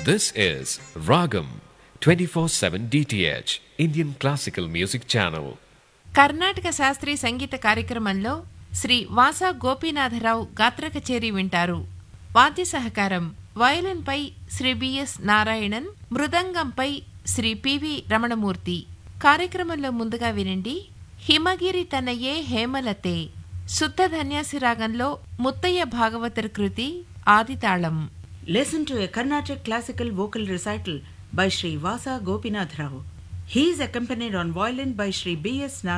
This is Ragam 24/7 DTH Indian Classical Music Channel. Karnataka శాస్త్రీయ సంగీత కార్యక్రమంలో శ్రీ వాసా గోపీనాథరావు గాత్ర కచేరీ వింటారు వాద్య సహకారం వయలిన్పై శ్రీ బిఎస్ నారాయణన్ మృదంగంపై శ్రీ పివి రమణమూర్తి కార్యక్రమంలో ముందుగా వినండి హిమగిరి తనయే హేమలతే శుద్ధ ధన్యాసి రాగంలో ముత్తయ్య భాగవతర్ కృతి ఆదితాళం Listen to a Carnatic classical vocal recital by Sri Vasa Gopinath Rao. He is accompanied on violin by Sri B.S.